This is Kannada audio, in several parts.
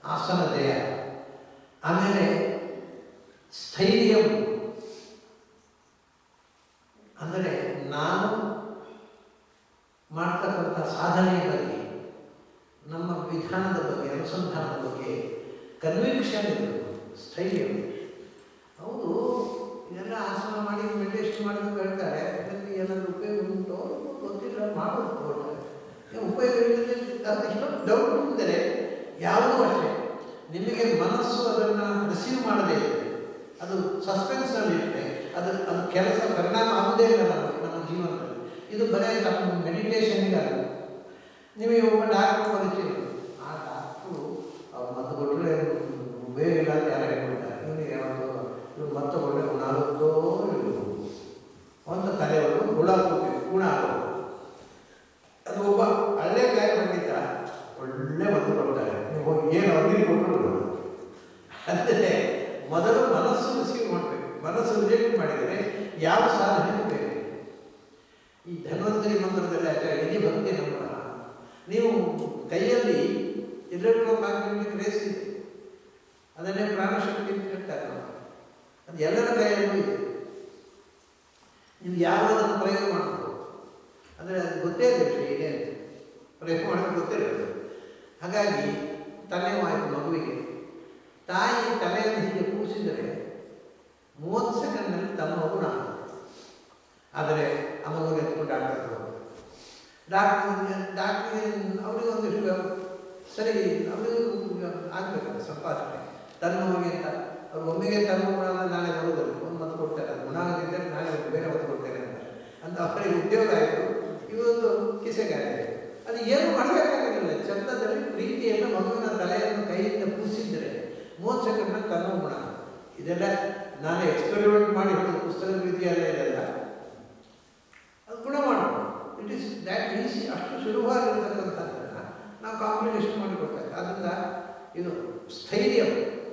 ಆಸನ ಜಯ ಆಮೇಲೆ ಸ್ಥೈರ್ಯಂ ಅಂದರೆ ನಾನು ಮಾಡ್ತಕ್ಕಂಥ ಸಾಧನೆಯ ಬಗ್ಗೆ ನಮ್ಮ ವಿಧಾನದ ಬಗ್ಗೆ ಅನುಸಂಧಾನದ ಬಗ್ಗೆ ಕನ್ವಿಕ್ಷನ್ ಇರಬೇಕು ಸ್ಥೈರ್ಯ ಹೌದು ಇದೆಲ್ಲ ಆಸನ ಮಾಡಿ ಮೆಡಿಟೇಷನ್ ಮಾಡಬೇಕು ಹೇಳ್ತಾರೆ ಇದರಲ್ಲಿ ಏನಾದರೂ ಉಪಯೋಗ ಉಂಟು ಗೊತ್ತಿಲ್ಲ ಮಾಡೋದು ಹೊರಟಾರೆ. ಏನು ಉಪಯೋಗ ಇಲ್ಲದೆ ಅದು ಇನ್ನೊಂದು ಡೌಟ್ ಅಂದರೆ ಯಾವುದೂ ಅಷ್ಟೇ ನಿಮಗೆ ಮನಸ್ಸು ಅದನ್ನು ರಿಸೀವ್ ಮಾಡದೇ ಇರುತ್ತೆ ಅದು ಸಸ್ಪೆನ್ಸಲ್ಲಿ ಇರುತ್ತೆ ಅದು ಅದು ಕೆಲಸ ಪರಿಣಾಮ ಆಗುವುದೇ ಇಲ್ಲ ನಮ್ಮ ನಮ್ಮ ಜೀವನದಲ್ಲಿ ಇದು ಬರೀ ನಮ್ಮ ಮೆಡಿಟೇಷನ್ಗೆ ಅಲ್ಲ ನಿಮಗೆ ಒಬ್ಬ ಡಾಕ್ಟ್ರು ಪರಿಚಯ ಇದೆ. ಆ ಡಾಕ್ಟ್ರು ಅವ್ರು ಮದ್ದು ಕೊಟ್ಟರೆ ಬೇರೆ ಇಲ್ಲ ಅಂತ ಯಾರು ಹೇಳ್ಬಿಡ್ತಾರೆ ಇವನಿಗೆ ಯಾವತ್ತು ಇವ್ರು ಮತ್ತೆ ಒಳ್ಳೆ ಗುಣ ಆಗುತ್ತೋ ಇಲ್ವೋ ಅಂತ ತಲೆಯವರು ಹುಳ ಕೂತಿದೆ ಗುಣ ಆಗೋದು ಅದು ಒಬ್ಬ ಹಳ್ಳೆ ಕಾಯಿ ಬಂದಿದ್ದ ಒಳ್ಳೆ ಮದ್ದು ಕೊಡ್ತಾರೆ ನೀವು ಹೋಗಿ ಏನು ಅವ್ರಿಗೆ ಕೊಟ್ಟರು ಬಿಡೋದು ಅಂದರೆ ಮೊದಲು ಮನಸ್ಸು ರಿಸೀವ್ ಮಾಡಬೇಕು ಮನಸ್ಸು ರಿಜೆಕ್ಟ್ ಮಾಡಿದರೆ ಯಾವ ಸಾಧನೆಯೂ ಬೇಕು ಈ ಧನ್ವಂತರಿ ಮಂತ್ರದಲ್ಲಿ ಆಚಾರ್ಯ ಇಡೀ ಭಕ್ತಿ ನಮ್ಮ ನೀವು ಕೈಯಲ್ಲಿ ಎಲೆಕ್ಟ್ರೋ ಮ್ಯಾಗ್ನೆಟಿಕ್ ರೇಸ್ ಇದೆ ಅದನ್ನೇ ಪ್ರಾಣಶಕ್ತಿ ಅಂತ ಹೇಳ್ತಾರೆ ನಾವು. ಅದು ಎಲ್ಲರ ಕೈಯಲ್ಲೂ ಇದೆ ನೀವು ಯಾವುದನ್ನು ಪ್ರಯೋಗ ಮಾಡ್ಬೋದು ಅಂದರೆ ಅದು ಗೊತ್ತೇ ಇಲ್ಲ ಇದೆ ಅಂತ ಪ್ರಯೋಗ ಮಾಡೋದು ಗೊತ್ತೇ ಇರೋದು ಹಾಗಾಗಿ ತಲೆವಾಯಿತು ಮಗುವಿಗೆ ತಾಯಿ ತಲೆಯನ್ನು ಹೀಗೆ ಕೂಸಿದರೆ ಮೂವತ್ತು ಸೆಕೆಂಡ್ನಲ್ಲಿ ತಮ್ಮ ಮಗು ನಾನು ಆದರೆ ಆ ಮಗುವಿಗೆ ಎತ್ಕೊಂಡು ಡಾಕ್ಟರ್ ಡಾಕ್ಟರ್ ಡಾಕ್ಟ್ರಿಗೆ ಅವರಿಗೆ ಒಂದಿಷ್ಟು ಸರಿ ಅವರಿಗೂ ಆಗಬೇಕಲ್ಲ ಸ್ವಲ್ಪ ಅಷ್ಟೇ ತನ್ನ ಮಗುವಿಗೆ ಅಂತ ಅವ್ರು ಒಮ್ಮೆಗೆ ತನ್ನ ಗುಣ ನಾಳೆ ಬರೋದಿಲ್ಲ ಒಂದು ಮದ್ದು ಕೊಡ್ತಾರೆ ಅದು ಗುಣ ಆಗದಿದ್ದರೆ ನಾಳೆ ಬೇರೆ ಮದ್ದು ಕೊಡ್ತೇನೆ ಅಂತ ಅಂತ ಅವರಿಗೆ ಉದ್ಯೋಗ ಆಯಿತು ಇವೊಂದು ಕಿಸೆಗಾಯ ಅದು ಏನು ಮಾಡಬೇಕಾಗಿಲ್ಲ ಚಂದದಲ್ಲಿ ಪ್ರೀತಿಯನ್ನು ಮಗುವಿನ ತಲೆಯನ್ನು ಕೈಯಿಂದ ಕೂಸಿದ್ರೆ ಮೂವತ್ತು ಸೆಕೆಂಡ್ನಲ್ಲಿ ತನ್ನ ಗುಣ ಇದೆಲ್ಲ ನಾನು ಎಕ್ಸ್ಪೆರಿಮೆಂಟ್ ಮಾಡಿ ಹೇಳೋದು ಪುಸ್ತಕದ ರೀತಿಯಲ್ಲ ಇದೆಲ್ಲ ಅದು ಗುಣ ಮಾಡ್ಬೋದು ಇಟ್ ಈಸ್ ದ್ಯಾಟ್ ಈಸಿ ಅಷ್ಟು ಸುಲಭವಾಗಿರ್ತಕ್ಕಂಥದ್ದನ್ನು ನಾವು ಕಾಂಪ್ಲಿಕೇಶನ್ ಮಾಡಿಕೊಡ್ತಾರೆ ಅದರಿಂದ ಇದು ಸ್ಥೈರ್ಯ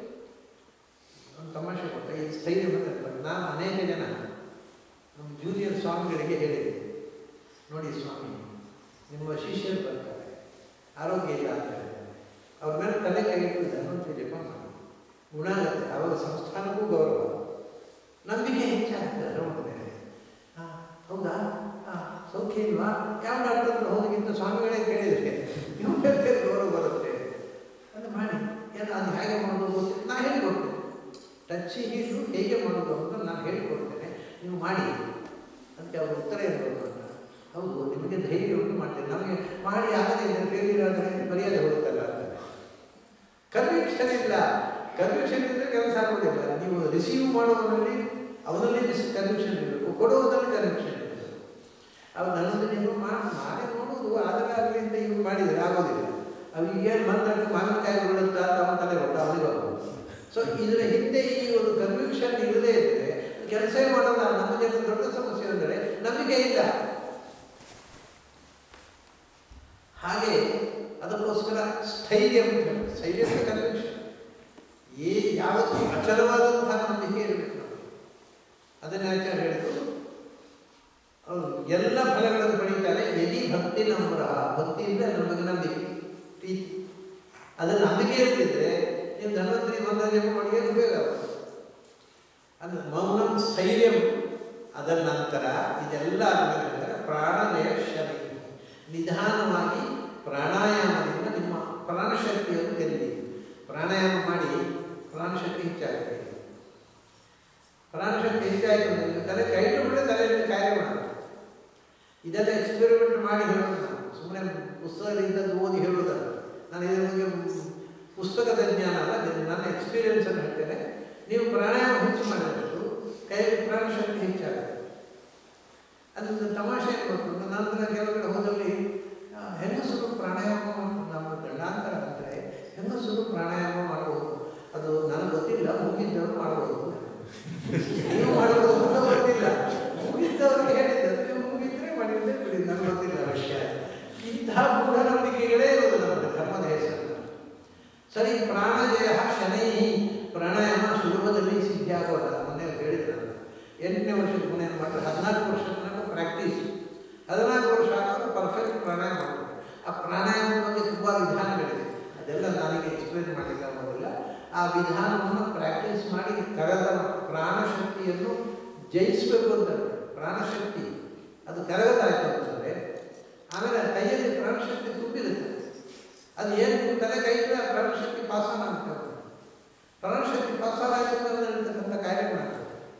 ಒಂದು ತಮಾಷೆ ಕೊಟ್ಟ ಈ ಸ್ಥೈರ್ಯ ಅಂತ ನಾನು ಅನೇಕ ಜನ ನಮ್ಮ ಜೂನಿಯರ್ ಸ್ವಾಮಿಗಳಿಗೆ ಹೇಳಿದೆ ನೋಡಿ ಸ್ವಾಮಿ ನಿಮ್ಮ ಶಿಷ್ಯರು ಬರ್ತಾರೆ ಆರೋಗ್ಯ ಇಲ್ಲ ಅಂತ ಹೇಳ್ತಾರೆ ಅವ್ರ ಮೇಲೆ ತಲೆ ಕೈ ಇಟ್ಟು ಧನ್ವಂತರಿ ಜಪ ಮಾಡಿ ಗುಣ ಆಗುತ್ತೆ ಅವರ ಸಂಸ್ಥಾನಕ್ಕೂ ಗೌರವ ನಂಬಿಕೆ ಹೆಚ್ಚಾಗುತ್ತೆ ಅದರ ಮೇಲೆ ಹಾಂ ಹೌದಾ ಹಾಂ ಸೌಖ್ಯ ಇಲ್ವಾ ಯಾವ ಡಾಕ್ಟರ್ ಹತ್ರ ಹೋದಕ್ಕಿಂತ ಸ್ವಾಮಿಗಳೇ ಕೇಳಿದರೆ ನೀವು ಬೇರೆ ಗೌರವ ಬರುತ್ತೆ ಅದು ಮಾಡಿ ಏನು ಅದು ಹೇಗೆ ಮಾಡೋದು ಗೊತ್ತಿಲ್ಲ ನಾನು ಹೇಳಿಕೊಡ್ತೇನೆ ಟಚ್ ಹೀಟು ಹೇಗೆ ಮಾಡೋದು ಅಂತ ನಾನು ಹೇಳಿಕೊಡ್ತೇನೆ ನೀವು ಮಾಡಿ ಅದಕ್ಕೆ ಅವ್ರ ಉತ್ತರ ಇರಬೇಕು ಅಂತ ಹೌದು ನಿಮಗೆ ಧೈರ್ಯ ಉಂಟು ಮಾಡ್ತೇನೆ ನಮಗೆ ಮಾಡಿ ಆಗದೆ ಇದ್ದರೆ ಫೇಲ್ಯೂರ್ ಆದರೆ ಮರ್ಯಾದೆ ಹೋಗುತ್ತಲ್ಲ ಅಂತ ಕನ್ವಿಕ್ಷನ್ ಇಲ್ಲ ಕನ್ವಿಕ್ಷನ್ ಇದ್ದರೆ ಕೆಲಸ ಆಗೋದಿಲ್ಲ ನೀವು ರಿಸೀವ್ ಮಾಡೋದ್ರಲ್ಲಿ ಅವನಲ್ಲಿ ಕನ್ವಿಕ್ಷನ್ ಇರಬೇಕು ಕೊಡುವುದರಲ್ಲಿ ಕನ್ವಿಕ್ಷನ್ ಇರಬೇಕು ಅವ್ರು ನನ್ನದು ನೀವು ಮಾಡಿ ಮಾಡಿ ನೋಡೋದು ಆದರೆ ಆಗಲಿ ಅಂತ ಇವ್ರು ಮಾಡಿದರೆ ಆಗೋದಿಲ್ಲ ಅವು ಏನು ಮಾತಾಡ್ತು ಮಾವಿನಕಾಯಿ ಬೀಳುತ್ತಾ ಅಂತ ಅವನ ತಲೆ ಹೊಟ್ಟ ಅವನಿಗೆ ಬರ್ಬೋದು ಸೊ ಇದರ ಹಿಂದೆ ಈ ಒಂದು ಕನ್ವಿಕ್ಷನ್ ಇಲ್ಲದೇ ಇದ್ದರೆ ಕೆಲಸ ಮಾಡೋಲ್ಲ ನಮ್ಮ ಜನ ದೊಡ್ಡ ಸಮಸ್ಯೆ ಅಂದರೆ ನಂಬಿಕೆ ಇಲ್ಲ ಹಾಗೆ ಅದಕ್ಕೋಸ್ಕರ ಸ್ಥೈರ್ಯ ಅಂತ ಹೇಳಿ ಸ್ಥೈರ್ಯ ಕನ್ವಿಕ್ಷನ್ ಏ ಯಾವತ್ತೂ ಅಚಲವಾದಂತಹ ನಂಬಿಕೆ ಇರಬೇಕು ನಮಗೆ ಅದನ್ನೇ ಆಚಾರ್ಯ ಹೇಳಿದ್ರು ಅವರು ಎಲ್ಲ ಫಲಗಳನ್ನು ಪಡೀತಾರೆ ಯದಿ ಭಕ್ತಿ ನಂಬರ ಭಕ್ತಿಯಿಂದ ನಮಗೆ ನಂಬಿಕೆ ಪ್ರೀತಿ ಅದನ್ನು ನಂಬಿಕೆ ಇರ್ತಿದ್ರೆ ನೀವು ಧನ್ವಂತರಿ ಮಂತ್ರ ಜಪ ಮಾಡಿ ಏನು ಉಪಯೋಗ ಆಗುತ್ತೆ ಅದು ಮೌನಂ ಸ್ಥೈರ್ಯಂ ಅದರ ನಂತರ ಇದೆಲ್ಲ ಆದಮೇಲೆ ಪ್ರಾಣನಯ ಶರೀರ ನಿಧಾನವಾಗಿ ಪ್ರಾಣಾಯಾಮದಿಂದ ನಿಮ್ಮ ಪ್ರಾಣಶಕ್ತಿಯನ್ನು ಗೆಲ್ಲಿ ಪ್ರಾಣಾಯಾಮ ಮಾಡಿ ಪ್ರಾಣಶಕ್ತಿ ಹೆಚ್ಚಾಗುತ್ತೆ ಪ್ರಾಣಶಕ್ತಿ ಹೆಚ್ಚಾಯಿತು ಅಂದರೆ ತಲೆ ಕೈ ಬಿಟ್ಟರೆ ತಲೆಯಲ್ಲಿ ಕಾರ್ಯ ಮಾಡುತ್ತೆ ಇದೆಲ್ಲ ಎಕ್ಸ್ಪೆರಿಮೆಂಟ್ ಮಾಡಿ ಹೇಳೋದು ನಾನು ಸುಮ್ಮನೆ ಪುಸ್ತಕದಿಂದ ಓದಿ ಹೇಳೋದಲ್ಲ ನಾನು ಇದರ ಬಗ್ಗೆ ಪುಸ್ತಕದ ಜ್ಞಾನ ಅಲ್ಲ ಇದು ನನ್ನ ಎಕ್ಸ್ಪೀರಿಯನ್ಸನ್ನು ಹೇಳ್ತೇನೆ ನೀವು ಪ್ರಾಣಾಯಾಮ ಹೆಚ್ಚು ಮಾಡಿದಷ್ಟು ಕೈಯಲ್ಲಿ ಪ್ರಾಣಶಕ್ತಿ ಹೆಚ್ಚಾಗುತ್ತೆ ಅದರಿಂದ ತಮಾಷೆ ಗೊತ್ತು ನಂತರ ಕೆಲವು ಕಡೆ ಹೋದಲ್ಲಿ ಆ, ಹೆಂಗಸರು ಪ್ರಾಣಾಯಾಮ ಮಾಡ್ತಾರೆ. ನಮ್ಮ ಗಂಡಾಂತರ ಅಂದರೆ ಹೆಂಗಸರು ಪ್ರಾಣಾಯಾಮ ಮಾಡ್ಬೋದು ಅದು ನನಗೆ ಗೊತ್ತಿಲ್ಲ ಮುಗಿದ್ದವರು ಮಾಡ್ಬೋದು ನೀವು ಮಾಡ್ಬೋದು ಅಂತ ಗೊತ್ತಿಲ್ಲ ಮುಗಿದ್ದವ್ರಿಗೆ ಹೇಳಿದ್ದೆ ನೀವು ಮುಗಿದ್ರೆ ಮಾಡಿದ್ರೆ ಬಿಡಿ ನನಗೆ ಗೊತ್ತಿಲ್ಲ ವಿಷಯ ಇಂತಹ ಮೂಢನಂಬಿಕೆಗಳೇ ಇರೋದು ನಮ್ಮದು ಕರ್ಮದ ಹೆಸರು ಸರಿ ಪ್ರಾಣಜಯ ಶನೈ ಪ್ರಾಣಾಯಾಮ ಸುಲಭದಲ್ಲಿ ಸಿದ್ಧಿ ಆಗೋಲ್ಲ ಮೊನ್ನೆ ಹೇಳಿದ್ರು ನಾನು. ಎಂಟನೇ ವರ್ಷದ ಮನೆ ಮಾಡಿದ್ರೆ ಹದಿನಾಲ್ಕು ವರ್ಷದ ತನಕ ಪ್ರಾಕ್ಟೀಸ್ ಹದಿನಾಲ್ಕು ವರ್ಷ ಆದಾಗ ಪರ್ಫೆಕ್ಟ್ ಪ್ರಾಣಾಯಾಮ ಮಾಡ್ತಾರೆ ಆ ಪ್ರಾಣಾಯಾಮದ ಬಗ್ಗೆ ತುಂಬ ವಿಧಾನಗಳಿದೆ ಅದೆಲ್ಲ ನನಗೆ ಎಕ್ಸ್ಪ್ಲೇನ್ ಮಾಡಲಿಕ್ಕೆ ವಿಧಾನವನ್ನು ಪ್ರಾಕ್ಟೀಸ್ ಮಾಡಿ ಕರಗದ ಪ್ರಾಣಶಕ್ತಿಯನ್ನು ಜಯಿಸಬೇಕು ಅಂತ ಪ್ರಾಣಶಕ್ತಿ ಅದು ಕರಗದಾಯ್ತು ಅಂತಂದರೆ ಆಮೇಲೆ ಕೈಯಲ್ಲಿ ಪ್ರಾಣಶಕ್ತಿ ತುಂಬಿರುತ್ತೆ ಅದು ಏನು ನಿಮ್ಮ ತಲೆ ಕೈ ಇಟ್ಟರೆ ಆ ಪ್ರಾಣಶಕ್ತಿ ಪಾಸನ ಅಂತ ಪ್ರಾಣಶಕ್ತಿ ಪಾಸನ ಆಯಿತು ಅಂದರೆ ನಡೀತಕ್ಕಂಥ ಕಾರ್ಯಗಳಾಗ್ತದೆ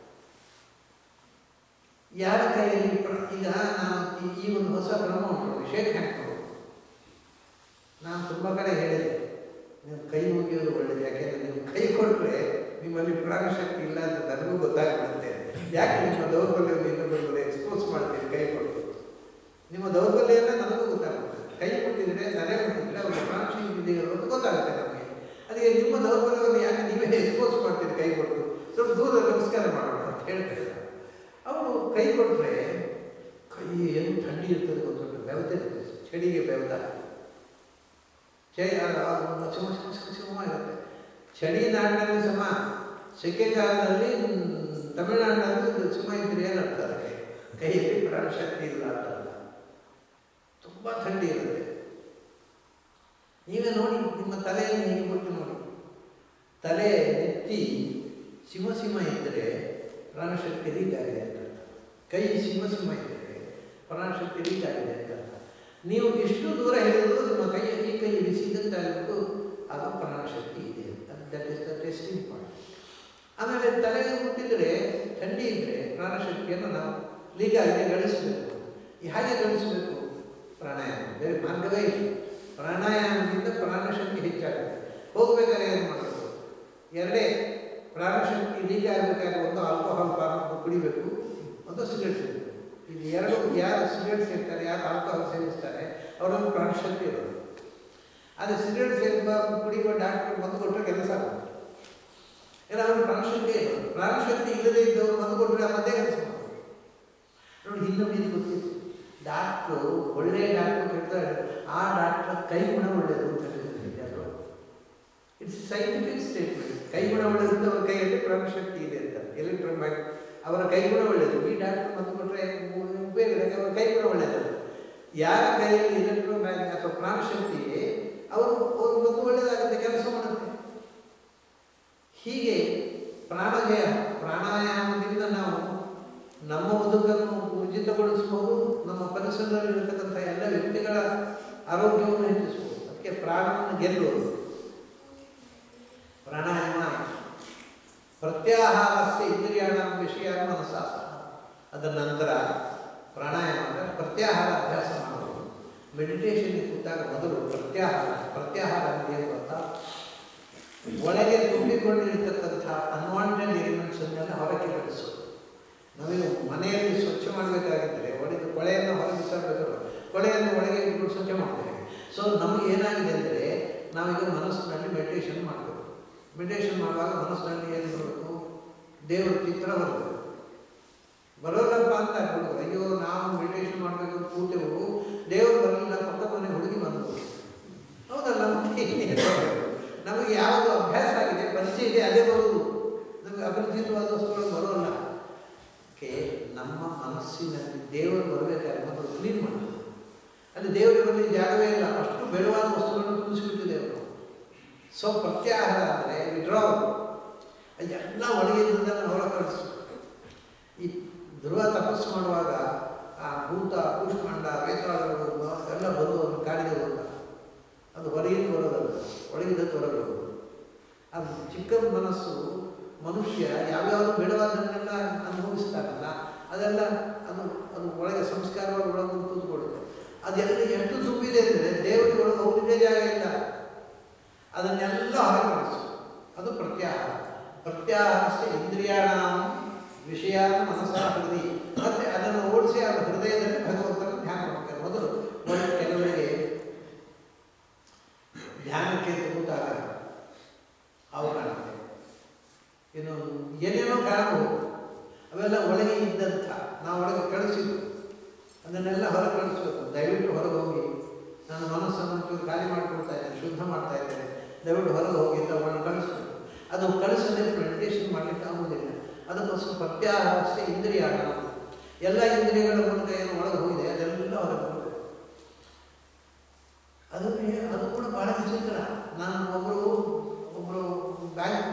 ಯಾರ ಕೈಯಲ್ಲಿ ಪ್ರ- ಈಗ ನಾನು ಈ- ಈ ಒಂದು ಹೊಸ ಕ್ರಮ ಉಂಟು ಶೇಕ್ ಹ್ಯಾಂಡ್ ಕೊಡೋದು ನಾನು ತುಂಬ ಕಡೆ ಹೇಳಿದೆ ನೀವು ಕೈ ಮುಗಿಯೋದು ಒಳ್ಳೆಯದು ಯಾಕೆಂದರೆ ನೀವು ಕೈ ಕೊಟ್ಟರೆ ನಿಮ್ಮಲ್ಲಿ ಪ್ರಾಣಶಕ್ತಿ ಇಲ್ಲ ಅಂತ ನನಗೂ ಗೊತ್ತಾಗ್ಬಿಡುತ್ತೆ ಯಾಕೆ ನಿಮ್ಮ ದೌರ್ಬಲ್ಯವನ್ನು ಇನ್ನೊಬ್ಬರಿಗೆ ಎಕ್ಸ್ಪೋಸ್ ಮಾಡ್ತೀರಿ ಕೈ ಕೊಟ್ಟು ನಿಮ್ಮ ದೌರ್ಬಲ್ಯ ನನಗೂ ಗೊತ್ತಾಗುತ್ತೆ ಕೈ ಕೊಟ್ಟಿದ್ರೆ ತಲೆ ಇಲ್ಲ ಒಂದು ಪ್ರಾಣಶಕ್ತಿ ಇದೆ ಅಂತ ಗೊತ್ತಾಗುತ್ತೆ ನಮಗೆ ಅದಕ್ಕೆ ನಿಮ್ಮ ದೌರ್ಬಲ್ಯವನ್ನು ಯಾಕೆ ನೀವೇ ಎಕ್ಸ್ಪೋಸ್ ಮಾಡ್ತೀರಿ ಕೈ ಕೊಟ್ಟು ಸ್ವಲ್ಪ ದೂರ ನಮಸ್ಕಾರ ಮಾಡೋಣ ಅಂತ ಹೇಳ್ತಾರೆ ಅವರು ಕೈ ಕೊಟ್ಟರೆ ಕೈ ಏನು ಥಂಡಿ ಇರ್ತದೆ ಗೊತ್ತುಂಟು ಬೆವತಿರ್ತದೆ ಚಳಿಗೆ ಬೆವತ ಚಳಿ ಚುಮ ಚುಮ ಚುಮ ಚುಮ ಇರುತ್ತೆ ಚಳಿ ನಾಡಿನಲ್ಲಿ ಸಮ ಸೆಕೆಗಾಲದಲ್ಲಿ ತಮಿಳುನಾಡಿನಲ್ಲಿ ಸುಮ ಇದ್ರೆ ಏನರ್ಥ ಅದಕ್ಕೆ ಕೈಯಲ್ಲಿ ಪ್ರಾಣಶಕ್ತಿ ಇಲ್ಲ ಅಂತ ಅರ್ಥ. ತುಂಬ ಥಂಡಿ ಇರುತ್ತೆ ನೀವೇ ನೋಡಿ ನಿಮ್ಮ ತಲೆಯನ್ನು ಹೀಗೆ ಕೊಟ್ಟು ನೋಡಿ ತಲೆ ನೆತ್ತಿ ಸಿಮ ಸಿಮ ಇದ್ದರೆ ಪ್ರಾಣಶಕ್ತಿ ಲೀಕ್ ಆಗಿದೆ ಅಂತ ಅರ್ಥ. ಕೈ ಸಿಮ ಸಿಮ ಇದ್ದರೆ ಪ್ರಾಣಶಕ್ತಿ ಲೀಕ್ ಆಗಿದೆ ಅಂತ ಅರ್ಥ. ನೀವು ಎಷ್ಟು ದೂರ ಹೇಳಿದ್ರು ನಿಮ್ಮ ಕೈ ಈ ಕೈ ಬಿಸಿದಂತಾಗಬೇಕು ಅದು ಪ್ರಾಣಶಕ್ತಿ ಇದೆ ಅಂತ that is the testing point ಆಮೇಲೆ ತಲೆಗೆ ಮುಟ್ಟಿದರೆ ಥಂಡಿ ಇದ್ದರೆ ಪ್ರಾಣಶಕ್ತಿಯನ್ನು ನಾವು ಲೀಕ್ ಆಗಿದೆ ಗಳಿಸಬೇಕು ಈ ಹಾಗೆ ಗಳಿಸಬೇಕು ಪ್ರಾಣಾಯಾಮ ಬೇರೆ ಮಾರ್ಗವೇ ಇಲ್ಲ ಪ್ರಾಣಾಯಾಮದಿಂದ ಪ್ರಾಣಶಕ್ತಿ ಹೆಚ್ಚಾಗುತ್ತೆ ಹೋಗ್ಬೇಕಾದ್ರೆ ಏನು ಮಾಡಬೇಕು ಎರಡೇ ಪ್ರಾಣಶಕ್ತಿ ಲೀಕ್ ಆಗಬೇಕಾದ್ರೆ ಒಂದು ಆಲ್ಕೋಹಾಲ್ ಪಾನ ಕುಡಿಬೇಕು ಒಂದು ಸಿಗರೇಟ್ ಸೇರಬೇಕು ಇದು ಎರಡು ಯಾರು ಸಿಗರೇಟ್ ಸೇರ್ತಾರೆ ಯಾರು ಆಲ್ಕೋಹಾಲ್ ಸೇವಿಸ್ತಾರೆ ಅವರೊಂದು ಪ್ರಾಣಶಕ್ತಿ ಇರೋದು ಆದರೆ ಸಿಗರೇಟ್ ಸೇರುವ ಕುಡಿಯುವ ಡಾಕ್ಟರ್ ಬಂದು ಕೊಟ್ಟರೆ ಕೆಲಸ ಆಗುತ್ತೆ ಇಲ್ಲ ಅವ್ರಿಗೆ ಪ್ರಾಣಶಕ್ತಿ ಇಲ್ಲ ಪ್ರಾಣಶಕ್ತಿ ಇಲ್ಲದೇ ಇದ್ದವರು ಬಂದು ಕೊಟ್ಟರೆ ಆ ಮಧ್ಯೆ ಕೆಲಸ ಮಾಡ್ತಾರೆ ನೋಡಿ ಇನ್ನೊಂದು ಇದು ಗೊತ್ತಿತ್ತು ಡಾಕ್ಟ್ರು ಒಳ್ಳೆಯ ಡಾಕ್ಟ್ರು ಕೆಡ್ತಾರೆ ಆ ಡಾಕ್ಟರ್ ಕೈ ಗುಣ ಒಳ್ಳೆಯದು ಅಂತ ಹೇಳಿದ್ರು ಇಟ್ಸ್ ಸೈಂಟಿಫಿಕ್ ಸ್ಟೇಟ್ಮೆಂಟ್ ಕೈ ಗುಣ ಒಳ್ಳೆಯದು ಅವರ ಕೈಯಲ್ಲಿ ಪ್ರಾಣಶಕ್ತಿ ಇದೆ ಅಂತ ಎಲೆಕ್ಟ್ರಾನ್ ಮ್ಯಾಗ್ ಅವರ ಕೈ ಗುಣ ಒಳ್ಳೆಯದು ಈ ಡಾಕ್ಟರ್ ಬಂದು ಕೊಟ್ಟರೆ ಉಪಯೋಗ ಇಲ್ಲ, ಅವರ ಕೈ ಗುಣ ಒಳ್ಳೆಯದು ಯಾರ ಕೈಯಲ್ಲಿ ಎಲೆಕ್ಟ್ರಾನ್ ಮ್ಯಾಗ್ ಅಥವಾ ಪ್ರಾಣಶಕ್ತಿ ಇದೆ ಅವರು ಅವರು ಬಂದು ಒಳ್ಳೆಯದಾಗುತ್ತೆ ಕೆಲಸ ಮಾಡುತ್ತೆ ಹೀಗೆ ಪ್ರಾಣಜಯ ಪ್ರಾಣಾಯಾಮದಿಂದ ನಾವು ನಮ್ಮ ಬದುಕನ್ನು ಊರ್ಜಿತಗೊಳಿಸಬಹುದು ನಮ್ಮ ಪರಿಸರದಲ್ಲಿರತಕ್ಕಂಥ ಎಲ್ಲ ವ್ಯಕ್ತಿಗಳ ಆರೋಗ್ಯವನ್ನು ಹೆಚ್ಚಿಸಬಹುದು ಅದಕ್ಕೆ ಪ್ರಾಣವನ್ನು ಗೆಲ್ಲುವುದು ಪ್ರಾಣಾಯಾಮ ಪ್ರತ್ಯಾಹಾರಸ್ಯ ಇಂದ್ರಿಯಾಣ ವಿಷಯ ಮನಸ್ಸಾ ಸಹ ಅದರ ನಂತರ ಪ್ರಾಣಾಯಾಮ ಅಂದರೆ ಪ್ರತ್ಯಾಹಾರ ಅಭ್ಯಾಸ ಮಾಡೋದು ಮೆಡಿಟೇಷನ್ಗೆ ಕೂತಾಗ ಮೊದಲು ಪ್ರತ್ಯಾಹಾರ ಪ್ರತ್ಯಾಹಾರ ಅಂದರೆ ಏನು ಗೊತ್ತಾ ಒಳಗೆ ತುಂಬಿಕೊಂಡಿರತಕ್ಕಂಥ ಅನ್ವಾಂಟೆಡ್ ಎಲಿಮೆಂಟ್ಸನ್ನೆಲ್ಲ ಹೊರಗೆ ಕಳಿಸೋದು ನಾವೀಗ ಮನೆಯಲ್ಲಿ ಸ್ವಚ್ಛ ಮಾಡಬೇಕಾಗಿದ್ದರೆ ಒಳಗೆ ಕೊಳೆಯನ್ನು ಹೊರಗೆ ಬಿಸಾಡಬೇಕು ಕೊಳೆಯನ್ನು ಒಳಗೆ ಇಟ್ಕೊಂಡು ಸ್ವಚ್ಛ ಮಾಡ್ತೇವೆ ಸೊ ನಮಗೆ ಏನಾಗಿದೆ ಅಂದರೆ ನಾವೀಗ ಮನಸ್ಸಿನಲ್ಲಿ ಮೆಡಿಟೇಷನ್ ಮಾಡಬೇಕು ಮೆಡಿಟೇಷನ್ ಮಾಡುವಾಗ ಮನಸ್ಸಿನಲ್ಲಿ ಏನು ಬರಬೇಕು ದೇವರ ಚಿತ್ರ ಬರಬೇಕು ಬರೋಲ್ಲಪ್ಪ ಅಂತ ಅನ್ಕೊಂಡು ಅಯ್ಯೋ ನಾವು ಮೆಡಿಟೇಷನ್ ಮಾಡಬೇಕು ಅಂತ ಕೂತೆವು ದೇವರು ಬರಲಿಲ್ಲ ಪಕ್ಕ ಮನೆ ಹುಡುಗಿ ಬಂದು ಹೌದಲ್ಲ ಮತ್ತೆ ಇನ್ನೇನು ಬರೋದು? ನಮಗೆ ಯಾವುದು ಅಭ್ಯಾಸ ಆಗಿದೆ ಪರಿಚಯ ಇದೆ ಅದೇ ಬರುವುದು ನಮಗೆ ಅಪರಿಚಿತವಾದ ವಸ್ತುಗಳು ಬರೋಲ್ಲ ಅದಕ್ಕೆ ನಮ್ಮ ಮನಸ್ಸಿನಲ್ಲಿ ದೇವರು ಬರಬೇಕಾದ್ರೆ ಮೊದಲು ಕ್ಲೀನ್ ಮಾಡೋದು ಅಲ್ಲಿ ದೇವರಿಗೆ ಬರಲಿ ಜಾಗವೇ ಇಲ್ಲ ಅಷ್ಟು ಬೆಳವಾದ ವಸ್ತುಗಳನ್ನು ತುಂಬಿಸಿಬಿಟ್ಟಿದೆ ಅವರು ಸೊ ಪ್ರತ್ಯಾಹಾರ ಅಂದರೆ ವಿಡ್ರಾವಲ್ ಎಲ್ಲ ಒಳಗೆ ಇದ್ದದನ್ನು ಹೊರ ಕಳಿಸು ಈ ಧ್ರುವ ತಪಸ್ಸು ಮಾಡುವಾಗ ಆ ಭೂತ ಕೂಷ್ಮಾಂಡ ವೇತಾಳಗಳು ಎಲ್ಲ ಬಂದು ಒಂದು ಕಾಡಿಗೆ ಹೋದ ಅದು ಹೊರಗಿಂದ ಬರೋದಲ್ಲ ಒಳಗಿದ್ದದ್ದು ಹೊರಗೆ ಬರೋದು ಅದು ಚಿಕ್ಕ ಮನಸ್ಸು ಮನುಷ್ಯ ಯಾವ್ಯಾವುದು ಬೇಡವಾದನ್ನೆಲ್ಲ ಅನುಭವಿಸ್ತಾರಲ್ಲ ಅದೆಲ್ಲ ಅದು ಅದು ಒಳಗೆ ಸಂಸ್ಕಾರವಾಗಿ ಒಳಗೆ ಕೂತ್ಕೊಳ್ಳುತ್ತೆ ಅದೆಲ್ಲ ಎಷ್ಟು ತುಂಬಿದೆ ಅಂದರೆ ದೇವರಿಗೆ ಒಳಗೆ ಹೋಗಲಿಕ್ಕೆ ಜಾಗ ಇಲ್ಲ ಅದನ್ನೆಲ್ಲ ಹೊರಗೆ ಕಳಿಸು ಅದು ಪ್ರತ್ಯಾಹಾರ ಪ್ರತ್ಯಾಹಾರಸ್ಯ ಇಂದ್ರಿಯಾಣ ವಿಷಯ ಮನಸ್ಸ ಹೃದಯ ಮತ್ತೆ ಅದನ್ನು ಓಡಿಸಿ ಆ ಹೃದಯದಲ್ಲಿ ಭಗವಂತನ ಧ್ಯಾನ ಮಾಡ್ತಾರೆ ಮೊದಲು ಒಳ್ಳೆ ಕೆಲವರಿಗೆ ಧ್ಯಾನಕ್ಕೆ ಕೂತಾಗ ಅವು ಕಾಣುತ್ತೆ ಇನ್ನು ಏನೇನೋ ಕಾಣಬಹುದು ಅವೆಲ್ಲ ಒಳಗೆ ಇದ್ದಂಥ ನಾವು ಒಳಗೆ ಕಳಿಸಿದ್ದು ಅದನ್ನೆಲ್ಲ ಹೊರ ಕಳಿಸ್ಬೇಕು ದಯವಿಟ್ಟು ಹೊರಗೆ ಹೋಗಿ ನನ್ನ ಮನಸ್ಸನ್ನು ಒಂಚೂರು ಖಾಲಿ ಮಾಡ್ಕೊಳ್ತಾ ಇದ್ದೇನೆ ಶುದ್ಧ ಮಾಡ್ತಾ ಇದ್ದೇನೆ ದಯವಿಟ್ಟು ಹೊರಗೆ ಹೋಗಿ ಅಂತ ಒಳಗೆ ಕಳಿಸ್ಬೇಕು ಅದು ಕಳಿಸದೆ ಮೆಡಿಟೇಷನ್ ಮಾಡಲಿಕ್ಕೆ ಆಗುವುದಿಲ್ಲ ಅದಕ್ಕೋಸ್ಕರ ಪ್ರತ್ಯಾಹಾರಸ್ಯ ಇಂದ್ರಿಯಾಣ ಎಲ್ಲ ಇಂದ್ರಿಯಗಳ ಮೂಲಕ ಏನು ಒಳಗೆ ಹೋಗಿದೆ ಅದೆಲ್ಲ ಹೊರಗೆ ಬರಬೇಕು ಅದು ಅದು ಕೂಡ ಬಹಳ ವಿಚಿತ್ರ ನಾನು ಒಬ್ಬರು ಒಬ್ಬರು ಬ್ಯಾಂಕ್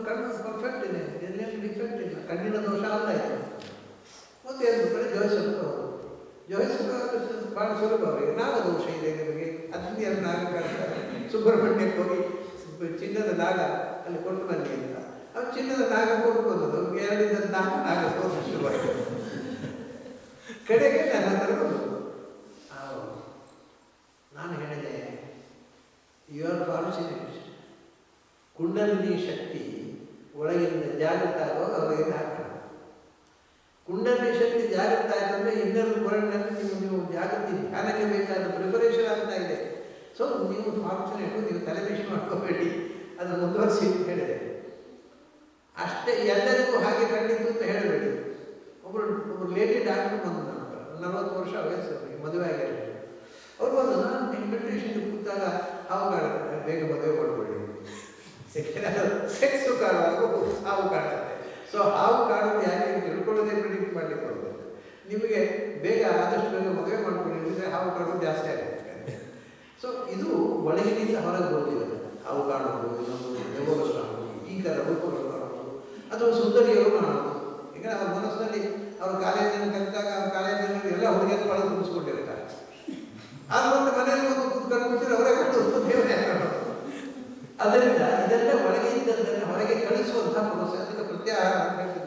ಕಣ್ಣು ಪರ್ಫೆಕ್ಟ್ ಇದೆ ಎಲ್ಲೆಲ್ಲಿ ಡಿಫೆಕ್ಟ್ ಇಲ್ಲ ಕಣ್ಣಿನ ದೋಷ ಅಲ್ಲ ಇದು ಮತ್ತೆ ಎರಡು ಕಡೆ ಜೋಯಿಸಲು ಜೋಯಿಸಲು ಭಾಳ ಸುಲಭ ಅವರಿಗೆ ನಾಗ ದೋಷ ಇದೆ ನಿಮಗೆ ಅದರಿಂದ ಎರಡು ನಾಗ ಕಾಡ್ತಾರೆ ಸುಬ್ರಹ್ಮಣ್ಯಕ್ಕೆ ಹೋಗಿ ಚಿನ್ನದ ನಾಗ ಅಲ್ಲಿ ಕೊಟ್ಟು ಬನ್ನಿ ಅಂತ ಅವ್ರು ಚಿನ್ನದ ನಾಗ ಕೊಟ್ಟು ಬಂದದ್ದು ಅವ್ರಿಗೆ ಎರಡಿದ್ದ ನಾಗ ನಾಗ ಸೋತ ಶುರುವಾಯಿತು ಕಡೆಗೆ ನನ್ನ ಹತ್ರ ಬಂದದ್ದು ಆ, ನಾನು ಹೇಳಿದೆ you are fortunate kundalini shakti ಒಳಗಿಂದ ಜಾಗೃತ ಆಗುವಾಗ ಅವರಿಗೆ ಹಾಕೋಣ ಕುಂಡಲಿನಿ ಶಕ್ತಿ ಜಾಗೃತ ಆಯ್ತು ಅಂದರೆ ಇನ್ನರ್ ವರ್ಲ್ಡ್ನಲ್ಲಿ ನೀವು ನೀವು ಜಾಗೃತಿ ಧ್ಯಾನಕ್ಕೆ ಬೇಕಾದ ಪ್ರಿಪರೇಷನ್ ಆಗ್ತಾ ಇದೆ ಸೊ ನೀವು ಫಾರ್ಚುನೇಟು ನೀವು ತಲೆಬಿಸಿ ಮಾಡ್ಕೋಬೇಡಿ ಅದು ಮುಂದುವರಿಸಿ ಅಂತ ಹೇಳಿದೆ ಅಷ್ಟೇ ಎಲ್ಲರಿಗೂ ಹಾಗೆ ಕಂಡಿತು ಅಂತ ಹೇಳಬೇಡಿ ಒಬ್ಬರು ಒಬ್ಬರು ಲೇಡಿ ಡಾಕ್ಟರ್ ಬಂದು ನನ್ನ ಹತ್ರ ನಲವತ್ತು ವರ್ಷ ವಯಸ್ಸು ಅವರಿಗೆ ಮದುವೆ ಆಗಿರಲಿಲ್ಲ ಅವ್ರು ಬಂದು ನಾನು ಇನ್ವಿಟೇಷನ್ ಕೂತಾಗ ಹಾವು ಕಾಡುತ್ತೆ ಬೇಗ ಮದುವೆ ಮಾಡ್ಕೊಳ್ಳಿ ಯಾಕೆಂದ್ರೆ ಸೆಕ್ಸು ಕಾಡುವಾಗ ಹಾವು ಕಾಡುತ್ತೆ ಸೊ ಹಾವು ಕಾಡೋದು ಯಾಕೆ ಅಂತ ತಿಳ್ಕೊಳ್ಳೋದೇ ಪ್ರಿಡಿಕ್ಟ್ ಮಾಡಲಿಕ್ಕೆ ಹೋಗ್ಬೇಕು ನಿಮಗೆ ಬೇಗ ಆದಷ್ಟು ಬೇಗ ಮದುವೆ ಮಾಡ್ಕೊಳ್ಳಿ ಅಂದರೆ ಹಾವು ಕಾಡೋದು ಜಾಸ್ತಿ ಆಗುತ್ತೆ ಸೊ ಇದು ಒಳಗಿನಿಂದ ಹೊರಗೆ ಹೋಗಿರೋದು ಹಾವು ಕಾಣೋದು ಇನ್ನೊಂದು ದೆವ್ವಗಳು ಕಾಣೋದು ಈ ಥರ ರೂಪಗಳು ಕಾಣೋದು ಅಥವಾ ಸುಂದರಿಯರು ಕಾಣೋದು ಈಗ ಅವ್ರ ಮನಸ್ಸಿನಲ್ಲಿ ಅವ್ರ ಕಾಲೇಜಿನ ಕಲಿತಾಗ ಅವ್ರ ಕಾಲೇಜಿನಲ್ಲಿ ಎಲ್ಲ ಹುಡುಗಿಯರು ಒಳಗೆ ತುಂಬಿಸ್ಕೊಂಡಿರ್ತಾರೆ ಆಗ ಮತ್ತೆ ಮನೆಯಲ್ಲಿ ಒಂದು ಕೂತ್ಕೊಂಡು ಕೂತಿದ್ರೆ ಅವರೇ ಕೊಟ್ಟು ದೇವರೇ ಕಾಣೋದು ಅದರಿಂದ ಇದೆಲ್ಲ ಒಳಗೆ ಇದ್ದದ್ದನ್ನು ಹೊರಗೆ ಕಳಿಸುವಂತಹ ಪ್ರೋಸೆಸ್ ಅದಕ್ಕೆ ಪ್ರತ್ಯಾಹಾರ ಅಂತ ಹೇಳ್ತಿದ್ದಾರೆ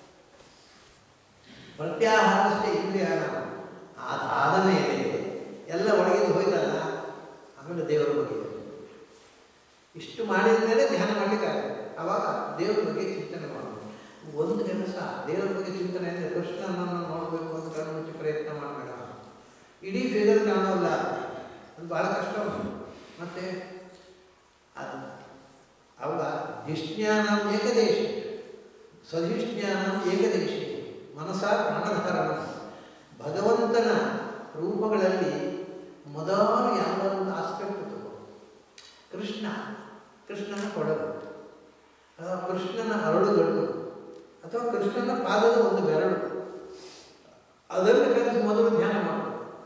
ಪ್ರತ್ಯಾಹಾರಷ್ಟೇ ಇಂದ್ರಿಯಾಣ ಅದಾದ ಮೇಲೆ ಎಲ್ಲ ಒಳಗಿಂದ ಹೋಯ್ತಲ್ಲ ಆಮೇಲೆ ದೇವರ ಬಗ್ಗೆ ಇಷ್ಟು ಮಾಡಿದ ಮೇಲೆ ಧ್ಯಾನ ಮಾಡಲಿಕ್ಕಾಗುತ್ತೆ ಆವಾಗ ದೇವರ ಬಗ್ಗೆ ಚಿಂತನೆ ಮಾಡೋದು ಒಂದು ಕೆಲಸ ದೇವರ ಬಗ್ಗೆ ಚಿಂತನೆ ಅಂದರೆ ಕೃಷ್ಣನನ್ನು ನೋಡಬೇಕು ಅಂತ ಕಣ್ಣು ಮುಚ್ಚಿ ಪ್ರಯತ್ನ ಮಾಡಬೇಡ ಇಡೀ ಫಿಗರ್ ಕಾಣೋಲ್ಲ ಅದು ಭಾಳ ಕಷ್ಟ ಉಂಟು ಮತ್ತೆ ಅದು ಅವಾಗ ಧಿಷ್ಣ್ಯಾನ ಏಕದೇಶ ಸಧಿಷ್ಣ್ಯಾನ ಏಕದೇಶ ಮನಸ ಪ್ರಾಣಧಾರಣ ಭಗವಂತನ ರೂಪಗಳಲ್ಲಿ ಮೊದಲು ಯಾವುದಾದ್ರು ಒಂದು ಆಸ್ಪೆಕ್ಟ್ ತಗೋ ಕೃಷ್ಣ ಕೃಷ್ಣನ ಕೊಡಲು ಅಥವಾ ಕೃಷ್ಣನ ಅರಳುಗಳು ಅಥವಾ ಕೃಷ್ಣನ ಪಾದದ ಒಂದು ಬೆರಳು ಅದನ್ನು ಕಲಿಸಿ ಮೊದಲು ಧ್ಯಾನ ಮಾಡು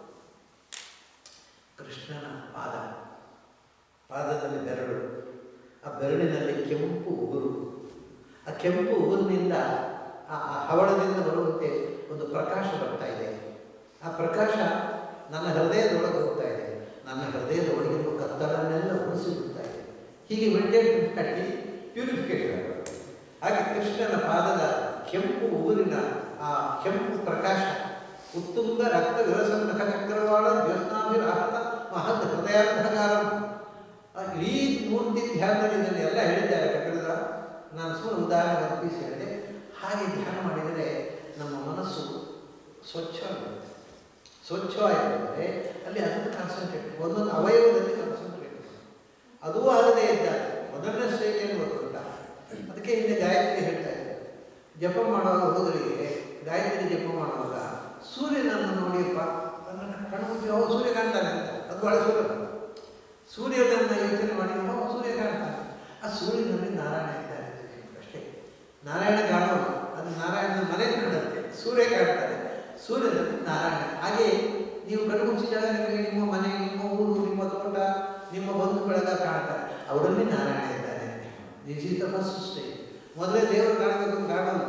ಕೃಷ್ಣನ ಪಾದ ಪಾದದಲ್ಲಿ ಬೆರಳು ಆ ಬೆರಳಿನಲ್ಲಿ ಕೆಂಪು ಉಗುರು ಆ ಕೆಂಪು ಉಗುರಿನಿಂದ ಆ ಆ ಹವಳದಿಂದ ಬರುವಂತೆ ಒಂದು ಪ್ರಕಾಶ ಬರ್ತಾ ಇದೆ ಆ ಪ್ರಕಾಶ ನನ್ನ ಹೃದಯದೊಳಗೆ ಹೋಗ್ತಾ ಇದೆ ನನ್ನ ಹೃದಯದ ಒಳಗಿರುವ ಕತ್ತಲನ್ನೆಲ್ಲ ಉಳಿಸಿ ಬಿಡ್ತಾ ಇದೆ ಹೀಗೆ ಮೆಡಿಟೇಟ್ ಮಾಡಿ ಪ್ಯೂರಿಫಿಕೇಶನ್ ಆಗುತ್ತೆ ಹಾಗೆ ಕೃಷ್ಣನ ಪಾದದ ಕೆಂಪು ಉಗುರಿನ ಆ ಕೆಂಪು ಪ್ರಕಾಶ ಉತ್ತುಂಗ ರಕ್ತ ವಿರಸನ ನಖ ಚಕ್ರವಾಳ ವ್ಯಸ್ನಾಭಿರಾಹತ ಮಹದ್ ಹೃದಯಾಂಧಕಾರ ಆ ಇಡೀ ಮೂರ್ತಿ ಧ್ಯಾನದಲ್ಲಿ ಇದನ್ನೆಲ್ಲ ಹೇಳಿದ್ದಾರೆ ಕಟ್ಟಡದ ನಾನು ಸುಮ್ಮನೆ ಉದಾಹರಣೆ ಅರ್ಪಿಸಿ ಹೇಳಿದೆ ಹಾಗೆ ಧ್ಯಾನ ಮಾಡಿದರೆ ನಮ್ಮ ಮನಸ್ಸು ಸ್ವಚ್ಛವಾಗುತ್ತೆ ಸ್ವಚ್ಛವಾಗಿದ್ದರೆ ಅಲ್ಲಿ ಅದನ್ನು ಕಾನ್ಸಂಟ್ರೇಟ್ ಒಂದೊಂದು ಅವಯವದಲ್ಲಿ ಕಾನ್ಸಂಟ್ರೇಟ್ ಅದೂ ಆಗದೇ ಇದ್ದಾಗ ಮೊದಲನೇ ಸ್ಟೇಜ್ ಏನು ಗೊತ್ತುಂಟ ಅದಕ್ಕೆ ಹಿಂದೆ ಗಾಯತ್ರಿ ಹೇಳ್ತಾ ಇದೆ ಜಪ ಮಾಡುವಾಗ ಹುಡುಗರಿಗೆ ಗಾಯತ್ರಿ ಜಪ ಮಾಡುವಾಗ ಸೂರ್ಯನನ್ನು ನೋಡಿಯಪ್ಪ ಅದನ್ನು ಕಣ್ಮುಚ್ಚಿ ಓ ಸೂರ್ಯ ಕಾಣ್ತಾನೆ ಅಂತ ಅದು ಭಾಳ ಸುಲಭ ಸೂರ್ಯನನ್ನು ಯೋಚನೆ ಮಾಡಿ ಓ ಸೂರ್ಯ ಕಾಣ್ತಾನೆ ಆ ಸೂರ್ಯನಲ್ಲಿ ನಾರಾಯಣ ಇದ್ದಾನೆ ಅಷ್ಟೇ ನಾರಾಯಣ ಕಾಣೋದು ಅದು ನಾರಾಯಣನ ಮನೆ ಕಾಣುತ್ತೆ ಸೂರ್ಯ ಕಾಣ್ತಾನೆ ಸೂರ್ಯನಲ್ಲಿ ನಾರಾಯಣ ಹಾಗೆ ನೀವು ಕಣ್ಣು ಮುಚ್ಚಿದಾಗ ನಿಮಗೆ ನಿಮ್ಮ ಮನೆ ನಿಮ್ಮ ಊರು ನಿಮ್ಮ ತೋಟ ನಿಮ್ಮ ಬಂಧು ಬಳಗ ಕಾಣ್ತಾರೆ ಅವರಲ್ಲಿ ನಾರಾಯಣ ಇದ್ದಾನೆ this is the first stage ಮೊದಲೇ ದೇವರು ಕಾಣಬೇಕು ಅಂತ ಕಾಣಲ್ಲ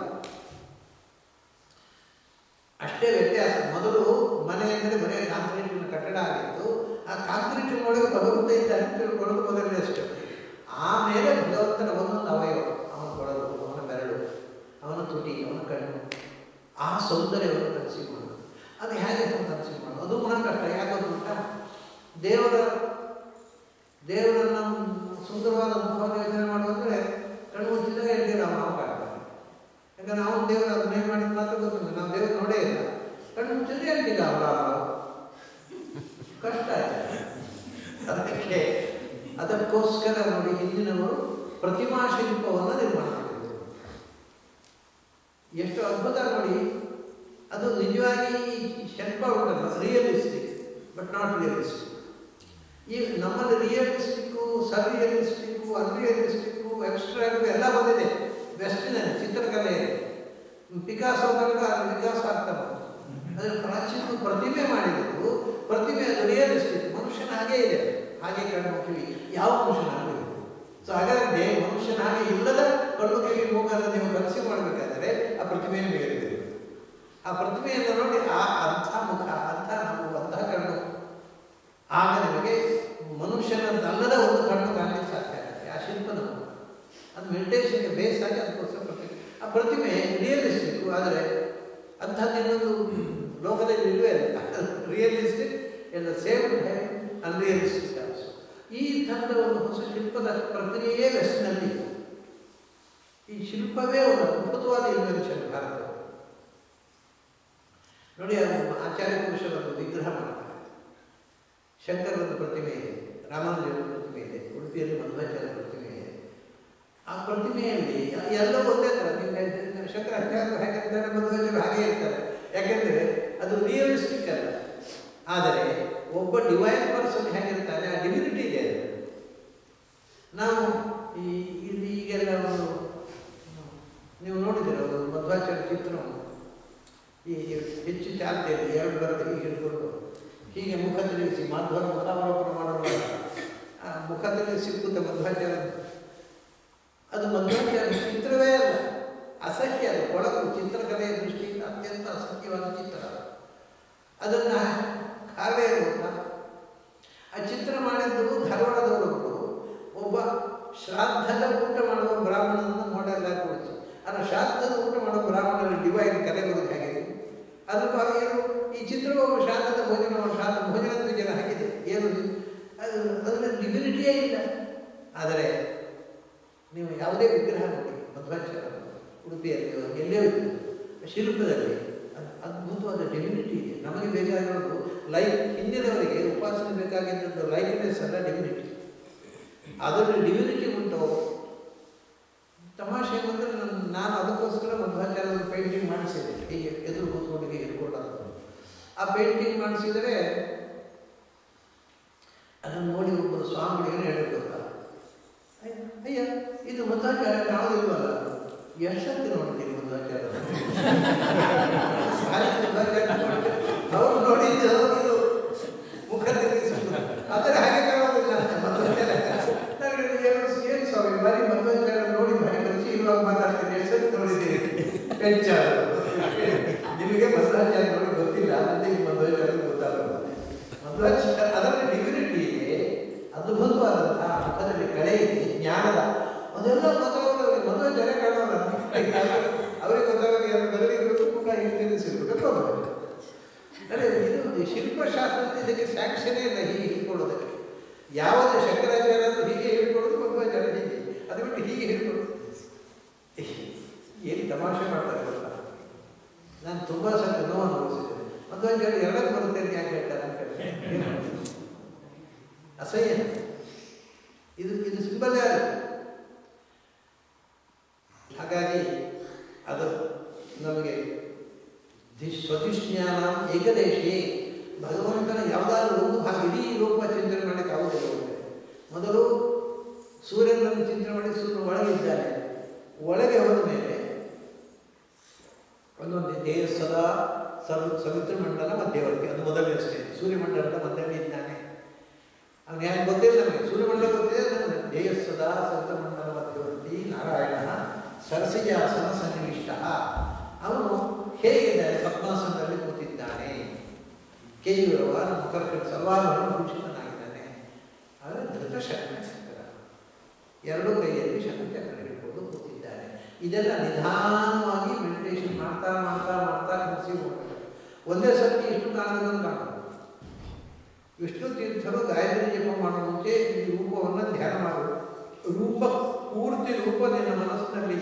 ಅಷ್ಟೇ ವ್ಯತ್ಯಾಸ ಮೊದಲು ಮನೆ ಅಂದರೆ ಬರೀ ಕಾಂಕ್ರೀಟಿನ ಕಟ್ಟಡ ಆಗಿತ್ತು ಆ ಕಾಂಕ್ರೀಟಿನ ಒಳಗೆ ಭಗವಂತ ಇದ್ದಾನೆ ಅಂತ ತಿಳ್ಕೊಳ್ಳೋದು ಮೊದಲನೇ ಅಷ್ಟು ಆಮೇಲೆ ಭಗವಂತನ ಒಂದೊಂದು ಅವಯವ ಅವನ ಕೊಡಲು ಅವನ ಬೆರಳು ಅವನ ತುಟಿ ಅವನ ಕಣ್ಣು ಆ ಸೌಂದರ್ಯವನ್ನು ಕನಸಿ ಮಾಡೋದು ಅದು ಹೇಗೆ ಕನಸಿ ಮಾಡೋದು ಅದು ಕೂಡ ಕಷ್ಟ ಯಾಕೆ ಗೊತ್ತುಂಟ ದೇವರ ದೇವರನ್ನ ಸುಂದರವಾದ ಮುಖವನ್ನು ಯೋಚನೆ ಮಾಡೋದಂದ್ರೆ ಕಣ್ಣು ಮುಚ್ಚಿದಾಗ ಎಲ್ಲಿ ನಾವು ನಾವು ಕಾಡ್ತಾರೆ ಯಾಕಂದ್ರೆ ನಾವು ದೇವರ ಅದನ್ನೇ ಮಾಡಿದ ಮಾತ್ರ ಗೊತ್ತಿಲ್ಲ ನಾವು ದೇವರು ನೋಡೇ ಇಲ್ಲ ಕಣ್ಣು ಮುಚ್ಚಿದ್ರೆ ಎಲ್ಲಿಗ ಅವರ ಕಷ್ಟ ಆಯ್ತು ಅದಕ್ಕೆ ಅದಕ್ಕೋಸ್ಕರ ನೋಡಿ ಹಿಂದಿನವರು ಪ್ರತಿಮಾ ಶಿಲ್ಪವನ್ನು ನಿರ್ಮಾಣ ಮಾಡಿದರು ಎಷ್ಟು ಅದ್ಭುತ ನೋಡಿ ಅದು ನಿಜವಾಗಿ ಈ ಶಿಲ್ಪ ಉಂಟಲ್ಲ ರಿಯಲಿಸ್ಟಿಕ್ ಬಟ್ ನಾಟ್ ರಿಯಲಿಸ್ಟಿಕ್ ಈ ನಮ್ಮಲ್ಲಿ ರಿಯಲಿಸ್ಟಿಕ್ಕು ಸರ್ರಿಯಲಿಸ್ಟಿಕ್ಕು ಅನ್ರಿಯಲಿಸ್ಟಿಕ್ಕು ಎಬ್ಸ್ಟ್ರಾಕ್ಟ್ ಎಲ್ಲ ಬಂದಿದೆ ವೆಸ್ಟಿನಲ್ಲಿ ಚಿತ್ರಕಲೆಯಲ್ಲಿ ಪಿಕಾಸೋ ತನಕ ಅದು ವಿಕಾಸ ಆಗ್ತಾ ಬಂತು ಅದರ ಪ್ರಾಚೀನ ಪ್ರತಿಮೆ ಮಾಡಿದ್ದು ಪ್ರತಿಮೆ ಅದು ರಿಯಲಿಸ್ಟಿಕ್ ಮನುಷ್ಯನ ಹಾಗೇ ಇದೆ ಹಾಗೆ ಕಣ್ಣು ಕಿವಿ ಯಾವ ಮನುಷ್ಯನ ಹಾಗೆ ಸೊ ಹಾಗಾದ್ರೆ ಮನುಷ್ಯನ ಹಾಗೆ ಇಲ್ಲದ ಕಣ್ಣು ಕಿವಿ ಮೂಗನ್ನು ನೀವು ಕನಸಿ ಮಾಡಬೇಕಾದ್ರೆ ಆ ಪ್ರತಿಮೆಯನ್ನು ಬೇರಿದೆ ಆ ಪ್ರತಿಮೆಯನ್ನು ನೋಡಿ ಆ ಅಂಥ ಮುಖ ಅಂಥ ನಾವು ಅಂತಹ ಕಣ್ಣು ಆಗ ನಿಮಗೆ ಮನುಷ್ಯನದ್ದಲ್ಲದ ಒಂದು ಕಣ್ಣು ಕಾಣಲಿಕ್ಕೆ ಸಾಧ್ಯ ಆಗುತ್ತೆ ಆ ಶಿಲ್ಪ ನಮಗೆ ಅದು ಮೆಡಿಟೇಷನ್ಗೆ ಬೇಸ್ ಆಗಿ ಅದಕ್ಕೋಸ್ಕರ ಪ್ರತಿಮೆ ಆ ಪ್ರತಿಮೆ ರಿಯಲಿಸ್ಟಿಕ್ ಆದರೆ ಅಂಥದ್ದು ಇನ್ನೊಂದು ಲೋಕದಲ್ಲಿ ಇಲ್ಲವೇ ಇಲ್ಲ realistic at the same time unrealistic also ಈ ಥರದ ಒಂದು ಹೊಸ ಶಿಲ್ಪದ ಪ್ರಕ್ರಿಯೆಯೇ ವೆಸ್ಟ್ನಲ್ಲಿ ಇದೆ. ಈ ಶಿಲ್ಪವೇ ಒಂದು ಅದ್ಭುತವಾದ ಇನ್ವೆನ್ಷನ್ ಭಾರತ ನೋಡಿ ಅದು ಆಚಾರ್ಯ ಪುರುಷರ ಒಂದು ವಿಗ್ರಹ ಮಾಡ್ತಾರೆ ಶಂಕರನ ಪ್ರತಿಮೆ ಇದೆ ರಾಮಾನುಜನ ಪ್ರತಿಮೆ ಇದೆ ಉಡುಪಿಯಲ್ಲಿ ಮಧ್ವಾಚಾರ್ಯ ಪ್ರತಿಮೆ ಇದೆ ಆ ಪ್ರತಿಮೆಯಲ್ಲಿ ಎಲ್ಲ ಒಂದೇ ಥರ ನೀವು ಶಂಕರಾಚಾರ್ಯರು ಹೇಗಿರ್ತಾರೆ ಮಧ್ವಾಚಾರ್ಯರು ಹಾಗೆ ಇರ್ತಾರೆ ಯಾಕೆಂದರೆ ಅದು ರಿಯಲಿಸ್ಟಿಕ್ ಅಲ್ಲ ಆದರೆ ಒಬ್ಬ ಡಿವೈನ್ ಪರ್ಸನ್ ಹೇಗಿರ್ತಾನೆ ಆ ಡಿವಿನಿಟಿ ಇದೆ ಅದು. ನಾವು ಈ ಇಲ್ಲಿ ಈಗೆಲ್ಲ ಒಂದು ನೀವು ನೋಡಿದ್ದೀರ ಒಂದು ಮಧ್ವಾಚಾರ್ಯ ಚಿತ್ರವನ್ನು ಈ ಹೆಚ್ಚು ಚಾಲ್ತಿಯಲ್ಲಿ ಎರಡು ಬರುತ್ತೆ ಹೀಗೆ ಹಿಡ್ಕೊಂಡು ಹೀಗೆ ಮುಖ ತಿರುಗಿಸಿ ಮಾಧ್ವರ ಮುಖಾವಲೋಕನ ಮಾಡುವಾಗ ಆ ಮುಖ ತಿರುಗಿಸಿ ಕೂತ ಮಧ್ವಾಚಾರ್ಯ ಅದು ಮಧ್ವಾಚಾರ್ಯ ಚಿತ್ರವೇ ಅಲ್ಲ ಅಸಹ್ಯ ಅದು ಕೊಳಕು ಚಿತ್ರಕಲೆಯ ದೃಷ್ಟಿಯಿಂದ ಅತ್ಯಂತ ಅಸಹ್ಯವಾದ ಚಿತ್ರ ಅದನ್ನು ಕಾರಣ ಏನು ಗೊತ್ತಾ ಆ ಚಿತ್ರ ಮಾಡಿದ್ದು ಧಾರವಾಡದವರೊಬ್ಬರು ಒಬ್ಬ ಶ್ರಾದ್ದದ ಊಟ ಮಾಡುವ ಬ್ರಾಹ್ಮಣನ ಮಾಡೆಲ್ಲ ಕೊಡಿಸಿ ಅದು ಶ್ರಾದ್ದದ ಊಟ ಮಾಡುವ ಬ್ರಾಹ್ಮಣನ ಡಿವೈನ್ ಕಲೆ ಬರೋದು ಹೇಗಿದೆ ಅದ್ರ ಬಗ್ಗೆ ಏನು ಈ ಚಿತ್ರವು ಒಬ್ಬ ಶ್ರಾದ್ದದ ಭೋಜನ ಶ್ರಾದ್ದ ಭೋಜನದ ಜನ ಹಾಕಿದೆ ಏನು ಅದು ಅದರಲ್ಲಿ ಡಿವಿನಿಟಿಯೇ ಇಲ್ಲ ಆದರೆ ನೀವು ಯಾವುದೇ ವಿಗ್ರಹ ನೋಡಿ ಮಧ್ವಾಚಾರ್ಯ ಉಡುಪಿಯಲ್ಲಿ ಎಲ್ಲೇ ಇತ್ತು ಶಿಲ್ಪದಲ್ಲಿ ಅದು ಅದ್ಭುತವಾದ ಡಿವಿನಿಟಿ ಇದೆ ನಮಗೆ ಬೇಕಾಗಿರೋದು ಲೈಕ್ ಹಿಂದಿನವರಿಗೆ ಉಪಾಸನೆ ಬೇಕಾಗಿದ್ದದ್ದು ಲೈಕ್ನೆಸ್ ಅಲ್ಲ ಡಿವಿನಿಟಿ ಅದರಲ್ಲಿ ಡಿವಿನಿಟಿ ಉಂಟು ತಮಾಷೆ ಅಂದರೆ ನನ್ನ ನಾನು ಅದಕ್ಕೋಸ್ಕರ ಮಧ್ವಾಚಾರ್ಯದ ಪೇಂಟಿಂಗ್ ಮಾಡಿಸಿದೆ ಹೀಗೆ ಎದುರು ಕೂತ್ಕೊಂಡು ಹೀಗೆ ಇಟ್ಕೊಳ್ಳೋದು ಆ ಪೇಂಟಿಂಗ್ ಮಾಡಿಸಿದರೆ ಅದನ್ನು ನೋಡಿ ಒಬ್ಬರು ಸ್ವಾಮಿಗಳು ಏನು ಹೇಳಿದ್ರು ಗೊತ್ತಾ ಅಯ್ಯ ಅಯ್ಯ ಇದು ಮಧ್ವಾಚಾರ್ಯ ಕಾಣೋದಿಲ್ವಲ್ಲ ಎಷ್ಟೊತ್ತಿ ನೋಡ್ತೀನಿ ಮಧ್ವಾಚಾರ್ಯ ಸಾರಿ ಮಧ್ವಾಚಾರ್ಯ ನೋಡಿದ್ರೆ ಅವ್ರು ನೋಡಿದ್ದು ಇದು ಮುಖ ತಿರುಗಿಸುವುದು ಆದರೆ ಹಾಗೆ ಕಾಣೋದಿಲ್ಲ ಮಧ್ವಾಚಾರ್ಯ ನನಗೆ ಏನು ಏನು ಸ್ವಾಮಿ ಬರೀ ಮಧ್ವಾಚಾರ್ಯ ನೋಡಿ ಬರೀ ಬಚ್ಚಿ ಇರುವಾಗ ಮಾತಾಡ್ತೀನಿ ಎಷ್ಟೊತ್ತು ನೋಡಿದ್ದೀರಿ ಪೆಂಚಾರ ನಿಮಗೆ ಮಧ್ವಾಚಾರ್ಯ ನೋಡಿ ಗೊತ್ತಿಲ್ಲ ನನಗೆ ಮಧ್ವಾಚಾರ್ಯ ಗೊತ್ತಾಗಲ್ಲ ಮಧ್ವಾಚಾರ್ಯ ಅದರಲ್ಲಿ ಡಿವಿನಿಟಿ ಇದೆ ಅದ್ಭುತವಾದಂತಹ ಮುಖದಲ್ಲಿ ಕಳೆ ಇದೆ ಜ್ಞಾನದ ಅದೆಲ್ಲ ಗೊತ್ತಾಗೋದು ಮಧ್ವಾಚಾರ್ಯ ಕಾಣೋಲ್ಲ ಅವರಿಗೆ ಗೊತ್ತಾಗೋದು ಏನು ಬದಲಿಗೆ ಮುಖ ಹಿಂಗೆ ತಿರುಗಿಸಿರ್ಬೇಕು ಅದೇ ಇದು ಶಿಲ್ಪಶಾಸ್ತ್ರದಲ್ಲಿ ಇದಕ್ಕೆ ಸ್ಯಾಂಕ್ಷನೇ ಇಲ್ಲ ಹೀಗೆ ಹಿಡ್ಕೊಳ್ಳೋದಕ್ಕೆ ಯಾವುದೇ ಶಂಕರಾಚಾರ್ಯರು ಹೀಗೆ ಹಿಡ್ಕೊಳ್ಳೋದು ಮಧ್ವಾಚಾರ್ಯ ಹೀಗೆ ಅದು ಬಿಟ್ಟು ಹೀಗೆ ಹಿಡ್ಕೊಳ್ಳೋದು ಏನು ತಮಾಷೆ ಮಾಡ್ತಾರೆ ಗೊತ್ತಾ ನಾನು ತುಂಬ ಸಲ ನೋವು ಅನುಭವಿಸಿದ್ದೇನೆ ಮಧ್ವಾಚಾರ್ಯ ಎರಡಕ್ಕೆ ಬರುತ್ತೆ ಅಂತ ಯಾಕೆ ಹೇಳ್ತಾರೆ ಅಂತ ಕೇಳ್ತಾರೆ. ಅಸಹ್ಯ ಇದು ಇದು ಸಿಂಬಲ್ ಯಾರು ಹಾಗಾಗಿ ಅದು ನಮಗೆ ದಿ- ಸ್ವತಿಷ್ಞಾನ ಏಕದೇಶಿ ಭಗವಂತನ ಯಾವುದಾದ್ರೂ ಒಂದು ಭಾಗ ಇಡೀ ರೂಪ ಚಿಂತನೆ ಮಾಡಲಿಕ್ಕೆ ಆಗುವುದಿಲ್ಲ ಅವ್ರಿಗೆ. ಮೊದಲು ಸೂರ್ಯನನ್ನು ಚಿಂತನೆ ಮಾಡಿ ಸೂರ್ಯನ ಒಳಗಿದ್ದಾನೆ ಒಳಗೆ ಹೋದ ಮೇಲೆ ಒಂದೊಂದು ದೇಹ ಸದಾ ಸರ್ ಸವಿತೃ ಮಂಡಲ ಮಧ್ಯವರ್ತಿ ಅದು ಮೊದಲನೇ ಸ್ಟೇಜ್ ಸೂರ್ಯಮಂಡಲದ ಮಧ್ಯದಲ್ಲಿ ಇದ್ದಾನೆ ಅವ್ನು ಯಾಕೆ ಗೊತ್ತಿಲ್ಲ ನಮಗೆ ಸೂರ್ಯಮಂಡಲ ಗೊತ್ತಿದೆ ನಮಗೆ ದೇಹ ಸದಾ ಸವಿತೃ ಮಂಡಲ ಮಧ್ಯವರ್ತಿ ನಾರಾಯಣ ಸರಸಿಜಾಸನ ಸನ್ನಿವಿಷ್ಟ ಅವನು ಹೇಗಿದ್ದಾನೆ ಪದ್ಮಾಸನದಲ್ಲಿ ಕೂತಿದ್ದಾನೆ ಕೇಯುರವ ಮುಖರ್ಕ ಸರ್ವಾಭರಣ ಭೂಷಿತನಾಗಿದ್ದಾನೆ ಆದರೆ ಧೃತ ಶಂಕರ ಎರಡು ಕೈಯಲ್ಲಿ ಶಂಕಚಕ್ರ ಹಿಡ್ಕೊಂಡು ಕೂತಿದ್ದಾರೆ ಇದೆಲ್ಲ ನಿಧಾನವಾಗಿ ಮೆಡಿಟೇಷನ್ ಮಾಡ್ತಾ ಮಾಡ್ತಾ ಮಾಡ್ತಾ ಕನಸಿ ಹೋಗ್ತಾರೆ ಒಂದೇ ಸರ್ತಿ ಇಷ್ಟು ಕಾಣೋದನ್ನು ಕಾಣೋದು ವಿಷ್ಣು ತೀರ್ಥರು ಗಾಯತ್ರಿ ಜಪ ಮಾಡೋ ಮುಂಚೆ ಈ ರೂಪವನ್ನು ಧ್ಯಾನ ಮಾಡೋದು ರೂಪ ಪೂರ್ತಿ ರೂಪ ನಿನ್ನ ಮನಸ್ಸಿನಲ್ಲಿ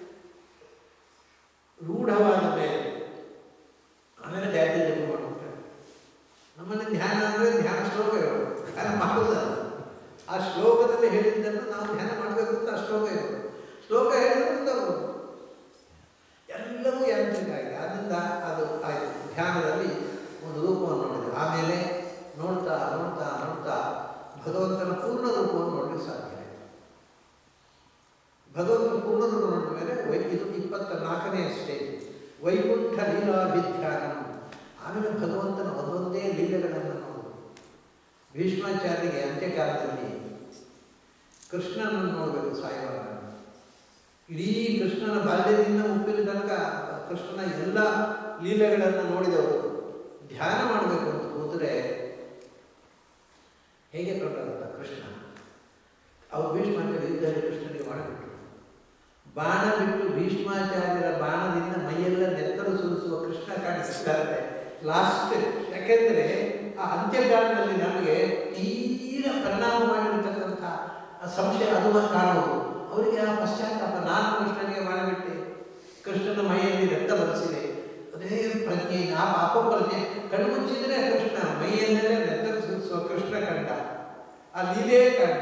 ರೂಢವಾದ ಮೇಲೆ ಆಮೇಲೆ ಗಾಯತ್ರಿ ಜಪ ಮಾಡ್ತಾರೆ ನಮ್ಮಲ್ಲಿ ಧ್ಯಾನ ಅಂದರೆ ಧ್ಯಾನ ಶ್ಲೋಕ ಇರೋದು ಧ್ಯಾನ ಮಾಡೋದಲ್ಲ ಆ ಶ್ಲೋಕದಲ್ಲಿ ಹೇಳಿದ್ದನ್ನು ನಾವು ಧ್ಯಾನ ಮಾಡಬೇಕು ಅಂತ ಆ ಶ್ಲೋಕ ಇರೋದು ಶ್ಲೋಕ ಹೇಳಿದ್ರೆ ಮುಂದೆ ಹೋಗೋದು. ಎಲ್ಲವೂ ಯಾಂತ್ರಿಕ ಆಗಿದೆ ಆದ್ದರಿಂದ ಅದು ಆಯಿತು ಧ್ಯಾನದಲ್ಲಿ ಒಂದು ರೂಪವನ್ನು ನೋಡಿದೆ ಆಮೇಲೆ ನೋಡ್ತಾ ನೋಡ್ತಾ ನೋಡ್ತಾ ಭಗವಂತನ ಪೂರ್ಣ ರೂಪವನ್ನು ನೋಡಲಿಕ್ಕೆ ಸಾಧ್ಯ ಆಯಿತು ಭಗವಂತನ ಪೂರ್ಣ ರೂಪ ನೋಡಿದ ಮೇಲೆ ವೈ ಇದು ಇಪ್ಪತ್ತ ನಾಲ್ಕನೇ ಸ್ಟೇಜ್ ವೈಕುಂಠ ಲೀಲಾಭಿಧ್ಯಾನ ಆಮೇಲೆ ಭಗವಂತನ ಒಂದೊಂದೇ ಲೀಲೆಗಳನ್ನು ನೋಡು ಭೀಷ್ಮಾಚಾರ್ಯರಿಗೆ ಅಂತ್ಯಕಾಲದಲ್ಲಿ ಕೃಷ್ಣನನ್ನು ನೋಡಬೇಕು ಸಾಯುವಾಗ ಇಡೀ ಕೃಷ್ಣನ ಬಾಲ್ಯದಿಂದ ಮುಪ್ಪಿನ ತನಕ ಕೃಷ್ಣನ ಎಲ್ಲ ಲೀಲೆಗಳನ್ನು ನೋಡಿದವರು ಧ್ಯಾನ ಮಾಡಬೇಕು ಅಂತ ಕೂತರೆ ಹೇಗೆ ಕಂಡಂತ ಕೃಷ್ಣ ಅವ್ರು ಭೀಷ್ಮಾಚಾರ್ಯ ಯುದ್ಧದಲ್ಲಿ ಕೃಷ್ಣನಿಗೆ ಮಾಡಿಬಿಟ್ರು ಬಾಣ ಬಿಟ್ಟು ಭೀಷ್ಮಾಚಾರ್ಯರ ಬಾಣದಿಂದ ಮೈಯೆಲ್ಲ ನೆತ್ತರು ಸುರಿಸುವ ಕೃಷ್ಣ ಕಾಣಿಸ್ತಾರೆ ಲಾಸ್ಟ್ ಯಾಕೆಂದರೆ ಆ ಅಂತ್ಯಕಾಲದಲ್ಲಿ ನಮಗೆ ತೀರ ಪರಿಣಾಮ ಮಾಡಿರ್ತಕ್ಕಂಥ ಆ ಸಂಶಯ ಅದು ಕಾಣುವುದು ಅವರಿಗೆ ಆ ಪಶ್ಚಾತ್ತಾಪ ನಾನು ಕೃಷ್ಣನಿಗೆ ಮಾಡಿಬಿಟ್ಟೆ ಕೃಷ್ಣನ ಮೈಯಲ್ಲಿ ರಕ್ತ ಬರೆಸಿದೆ ಅದೇ ಪ್ರಜ್ಞೆ ಆ ಪಾಪ ಪ್ರಜ್ಞೆ ಕಣ್ಮುಚ್ಚಿದ್ರೆ ಕೃಷ್ಣ ಮೈಯಲ್ಲೆಲ್ಲ ನೆತ್ತರು ಸುರಿಸುವ ಕೃಷ್ಣ ಕಂಡ ಆ ಲೀಲೆ ಕಂಡ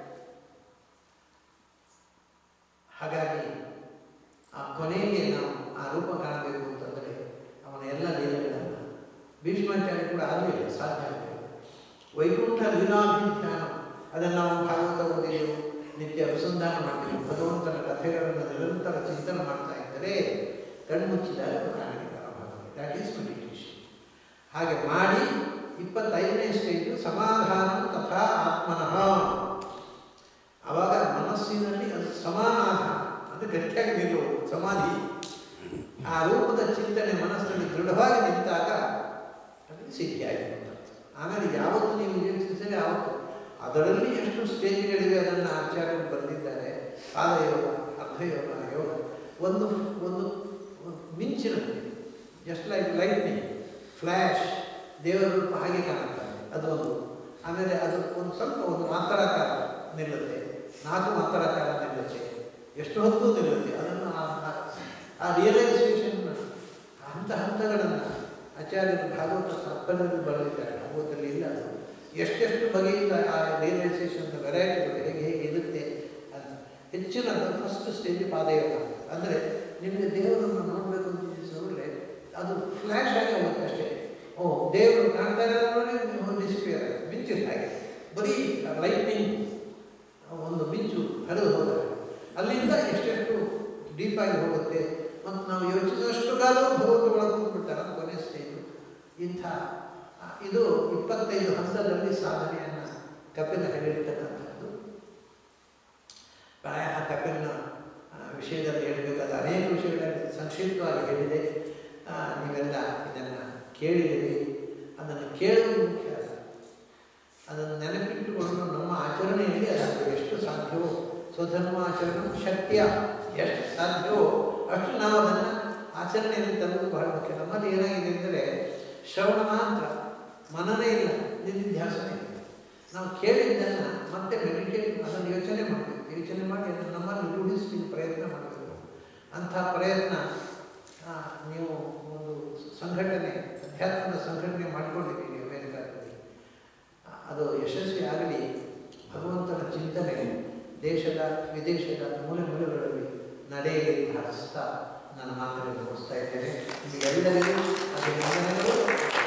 ಹಾಗಾಗಿ ಆ ಕೊನೆಗೆ ನಾವು ಆ ರೂಪ ಕಾಣಬೇಕು ಅಂತಂದರೆ ಅವನ ಎಲ್ಲ ಲೀಲೆಗಳನ್ನು ಭೀಷ್ಮಾಚಾರ್ಯ ಕೂಡ ಆಗಲಿಲ್ಲ ಸಾಧ್ಯ ಆಗಲಿಲ್ಲ ವೈಕುಂಠ ಲೀಲಾಭಿಧ್ಯಾನ ಅದನ್ನು ನಾವು ಭಾಗವತ ಓದಿದೆವು ನಿತ್ಯ ಅನುಸಂಧಾನ ಮಾಡ್ತೀವಿ ಭಗವಂತನ ಕಥೆಗಳನ್ನು ನಿರಂತರ ಚಿಂತನೆ ಮಾಡ್ತಾ ಇದ್ದರೆ ಕಣ್ಮುಚ್ಚಿದಾಗ ಅದು ಕಾಣಲಿಲ್ಲ ದ್ಯಾಟ್ ಈಸ್ ಮೆಡಿಟೇಷನ್ ಹಾಗೆ ಮಾಡಿ ಇಪ್ಪತ್ತೈದನೇ ಸ್ಟೇಜು ಸಮಾಧಾನ ತಥಾ ಆತ್ಮನಃ ಆವಾಗ ಮನಸ್ಸಿನಲ್ಲಿ ಅದು ಸಮಾಧಾನ ಅದು ಗಟ್ಟಿಯಾಗಿ ನಿಲ್ಲುವುದು ಸಮಾಧಿ ಆ ರೂಪದ ಚಿಂತನೆ ಮನಸ್ಸಿನಲ್ಲಿ ದೃಢವಾಗಿ ನಿಂತಾಗ ಅದಕ್ಕೆ ಸಿದ್ಧಿಯಾಗಿ ಆಮೇಲೆ ಯಾವತ್ತು ನೀವು ಯೋಚಿಸಿದರೆ ಆವತ್ತು ಅದರಲ್ಲಿ ಎಷ್ಟು ಸ್ಟೇಜ್ಗಳಿವೆ ಅದನ್ನು ಆಚಾರ್ಯರು ಬರೆದಿದ್ದಾರೆ ಪಾದಯೋಗ ಅರ್ಧಯೋಗ ಯೋಗ ಒಂದು ಒಂದು ಮಿಂಚಿನ ಜಸ್ಟ್ ಲೈಕ್ ಲೈಟ್ನಿಂಗ್ ಫ್ಲ್ಯಾಶ್ ದೇವರ ರೂಪ ಹಾಗೆ ಕಾಣುತ್ತಾರೆ ಅದು ಒಂದು ಆಮೇಲೆ ಅದು ಒಂದು ಸ್ವಲ್ಪ ಒಂದು ಮಾತರಕಾರ ನಿಲ್ಲುತ್ತೆ ನಾಲ್ಕು ಮಾತರಕಾರ ನಿಲ್ಲುತ್ತೆ ಎಷ್ಟು ಹೊತ್ತು ನಿಲ್ಲುತ್ತೆ ಅದನ್ನು ಆ- ಆ- ಆ ರಿಯಲೈಸೇಷನ್ ಹಂತ ಹಂತಗಳನ್ನು ಆಚಾರ್ಯರು ಭಾಗವತ ತಾತ್ಪರ್ಯದಲ್ಲಿ ಬರೆದಿದ್ದಾರೆ ಭಾಗವತದಲ್ಲಿ ಇಲ್ಲ ಅದು ಎಷ್ಟೆಷ್ಟು ಬಗೆಯಿಂದ ಆ ರಿಯಲೈಸೇಷನ್ ವೆರೈಟಿಗಳು ಹೇಗೆ ಹೇಗೆ ಇರುತ್ತೆ ಅಂತ ಹೆಚ್ಚಿನ ಫಸ್ಟ್ ಸ್ಟೇಜ್ ಪಾದಯೋಗ ಅಂದರೆ ನಿಮಗೆ ದೇವರನ್ನು ನೋಡಬೇಕು ಅಂತ ಯೋಚಿಸಿದ್ರೆ ಅದು ಫ್ಲ್ಯಾಶ್ ಆಗಿ ಹೋಗುತ್ತೆ ಅಷ್ಟೇ ಓ ದೇವರು ಕಾಣ್ತಾ ಇದ್ದಾರೆ ನೋಡಿ ನೀವು ಡಿಸ್ಪಿಯರ್ ಆಗಿ ಮಿಂಚಿನ ಹಾಗೆ ಬರೀ ಲೈಟ್ನಿಂಗ್ ಒಂದು ಮಿಂಚು ಹರಿದು ಹೋದಾಗ ಅಲ್ಲಿಂದ ಎಷ್ಟೆಷ್ಟು ಡೀಪಾಗಿ ಹೋಗುತ್ತೆ ಮತ್ತು ನಾವು ಯೋಚಿಸುವಷ್ಟು ಕಾಲ ಭಗವಂತ ಒಳಗೊಂಡ್ಬಿಡ್ತಾರೆ ಕೊನೆ ಸ್ಟೇಜು ಇಂಥ ಆ, ಇದು ಇಪ್ಪತ್ತೈದು ಹಂತದಲ್ಲಿ ಸಾಧನೆಯನ್ನು ಕಪಿಲ ಹೇಳಿರ್ತಕ್ಕಂಥದ್ದು ಪ್ರಾಯ ಕಪಿಲನ ಆ, ವಿಷಯದಲ್ಲಿ ಹೇಳಬೇಕಾದ ಅನೇಕ ವಿಷಯಗಳಲ್ಲಿ ಸಂಕ್ಷಿಪ್ತವಾಗಿ ಹೇಳಿದೆ ಆ, ನೀವೆಲ್ಲ ಇದನ್ನು ಕೇಳಿದಿರಿ ಅದನ್ನು ಕೇಳುವುದು ಮುಖ್ಯ ಅಲ್ಲ ಅದನ್ನು ನೆನಪಿಟ್ಟುಕೊಂಡು ನಮ್ಮ ಆಚರಣೆಯಲ್ಲಿ ಅದನ್ನು ಎಷ್ಟು ಸಾಧ್ಯವೋ ಸ್ವಧರ್ಮಾಚರಣೆ ಶಕ್ತಿಯ ಎಷ್ಟು ಸಾಧ್ಯವೋ ಅಷ್ಟು ನಾವು ಅದನ್ನು ಆಚರಣೆಯಲ್ಲಿ ತರುವುದು ಬಹಳ ಮುಖ್ಯ ನಮ್ಮಲ್ಲಿ ಏನಾಗಿದೆ ಅಂದರೆ ಶ್ರವಣ ಮಾತ್ರ ಮನನೇ ಇಲ್ಲ ನಿಧಿಧ್ಯಾಸನೆ ಇಲ್ಲ ನಾವು ಕೇಳಿದ್ದನ್ನು ಮತ್ತೆ ಮೆಡಿಟೇಟ್ ಅದನ್ನು ಯೋಚನೆ ಮಾಡಬೇಕು ಯೋಚನೆ ಮಾಡಿ ಅದನ್ನು ನಮ್ಮಲ್ಲಿ ರೂಢಿಸಲಿಕ್ಕೆ ಪ್ರಯತ್ನ ಮಾಡಬೇಕು ಅಂಥ ಪ್ರಯತ್ನ ಆ, ನೀವು ಒಂದು ಸಂಘಟನೆ ಅಧ್ಯಾತ್ಮದ ಸಂಘಟನೆ ಮಾಡಿಕೊಂಡಿದ್ದೀರಿ ಅಮೆರಿಕದಲ್ಲಿ ಆ, ಅದು ಯಶಸ್ವಿ ಆಗಲಿ ಭಗವಂತನ ಚಿಂತನೆ ದೇಶದ ವಿದೇಶದ ಮೂಲೆ ಮೂಲೆಗಳಲ್ಲಿ ನಡೆಯಲಿ ಅಂತ ಹರಿಸ್ತಾ ನನ್ನ ಮಾತನ್ನು ಮುಗಿಸ್ತಾ ಇದ್ದೇನೆ ನಿಮಗೆಲ್ಲರಿಗೂ ಅದು ವಂದನೆಗಳು